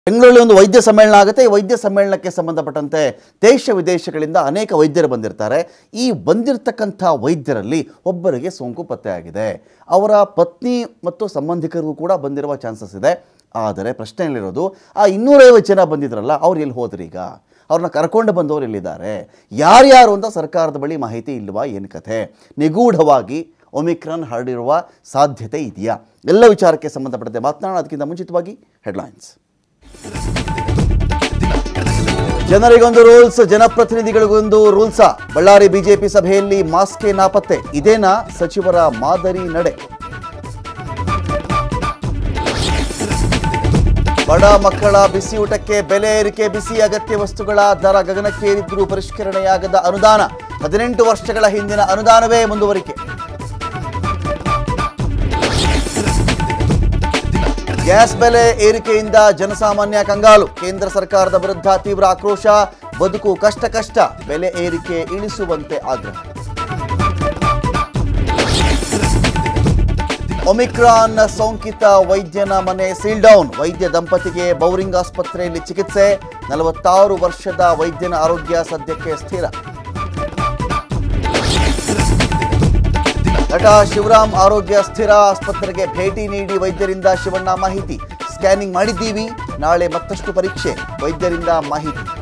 ಬೆಂಗಳೂರಲ್ಲಿ ಒಂದು ವೈದ್ಯ ಸಮ್ಮೇಳನ ಆಗುತ್ತೆ ಈ ವೈದ್ಯ ಸಮ್ಮೇಳನಕ್ಕೆ ಸಂಬಂಧಪಟ್ಟಂತೆ ದೇಶ ವಿದೇಶಗಳಿಂದ ಅನೇಕ ವೈದ್ಯರು ಬಂದಿರ್ತಾರೆ ಈ ಬಂದಿರತಕ್ಕಂಥ ವೈದ್ಯರಲ್ಲಿ ಒಬ್ಬರಿಗೆ ಸೋಂಕು ಪತ್ತೆಯಾಗಿದೆ ಅವರ ಪತ್ನಿ ಮತ್ತು ಸಂಬಂಧಿಕರಿಗೂ ಕೂಡ ಬಂದಿರುವ ಚಾನ್ಸಸ್ ಇದೆ ಆದರೆ ಪ್ರಶ್ನೆಯಲ್ಲಿರೋದು ಆ ಇನ್ನೂರೈವತ್ತು ಜನ ಬಂದಿದ್ರಲ್ಲ ಅವ್ರು ಎಲ್ಲಿ ಹೋದ್ರಿ ಈಗ ಅವ್ರನ್ನ ಕರ್ಕೊಂಡು ಬಂದವರು ಎಲ್ಲಿದ್ದಾರೆ ಯಾರ್ಯಾರು ಅಂತ ಸರ್ಕಾರದ ಬಳಿ ಮಾಹಿತಿ ಇಲ್ವಾ ಏನು ಕಥೆ ನಿಗೂಢವಾಗಿ ಒಮಿಕ್ರಾನ್ ಹರಡಿರುವ ಸಾಧ್ಯತೆ ಇದೆಯಾ ಎಲ್ಲ ವಿಚಾರಕ್ಕೆ ಸಂಬಂಧಪಟ್ಟಂತೆ ಮಾತನಾಡೋಣ ಅದಕ್ಕಿಂತ ಮುಂಚಿತವಾಗಿ ಹೆಡ್ಲೈನ್ಸ್ ಜನರಿಗೊಂದು ರೂಲ್ಸ್ ಜನಪ್ರತಿನಿಧಿಗಳಿಗೊಂದು ರೂಲ್ಸ ಬಳ್ಳಾರಿ ಬಿಜೆಪಿ ಸಭೆಯಲ್ಲಿ ಮಾಸ್ಕೆ ನಾಪತ್ತೆ ಇದೇನಾ ಸಚಿವರ ಮಾದರಿ ನಡೆ ಬಡ ಮಕ್ಕಳ ಬಿಸಿ ಊಟಕ್ಕೆ ಬೆಲೆ ಏರಿಕೆ ಬಿಸಿ ಅಗತ್ಯ ವಸ್ತುಗಳ ದರ ಗಗನಕ್ಕೆ ಏರಿದ್ರೂ ಪರಿಷ್ಕರಣೆಯಾಗದ ಅನುದಾನ ಹದಿನೆಂಟು ವರ್ಷಗಳ ಹಿಂದಿನ ಅನುದಾನವೇ ಮುಂದುವರಿಕೆ ಗ್ಯಾಸ್ ಬೆಲೆ ಏರಿಕೆಯಿಂದ ಜನಸಾಮಾನ್ಯ ಕಂಗಾಲು ಕೇಂದ್ರ ಸರ್ಕಾರದ ವಿರುದ್ಧ ತೀವ್ರ ಆಕ್ರೋಶ ಬದುಕು ಕಷ್ಟ ಕಷ್ಟ ಬೆಲೆ ಏರಿಕೆ ಇಳಿಸುವಂತೆ ಆಗ್ರಹ ಒಮಿಕ್ರಾನ್ ಸೋಂಕಿತ ವೈದ್ಯನ ಮನೆ ಸೀಲ್ ಡೌನ್ ವೈದ್ಯ ದಂಪತಿಗೆ ಬೌರಿಂಗ್ ಆಸ್ಪತ್ರೆಯಲ್ಲಿ ಚಿಕಿತ್ಸೆ ನಲವತ್ತಾರು ವರ್ಷದ ವೈದ್ಯನ ಆರೋಗ್ಯ ಸದ್ಯಕ್ಕೆ ಸ್ಥಿರ ನಟ ಶಿವರಾಮ್ ಆರೋಗ್ಯ ಸ್ಥಿರ ಆಸ್ಪತ್ರೆಗೆ ಭೇಟಿ ನೀಡಿ ವೈದ್ಯರಿಂದ ಶಿವಣ್ಣ ಮಾಹಿತಿ ಸ್ಕ್ಯಾನಿಂಗ್ ಮಾಡಿದ್ದೀವಿ ನಾಳೆ ಮತ್ತಷ್ಟು ಪರೀಕ್ಷೆ ವೈದ್ಯರಿಂದ ಮಾಹಿತಿ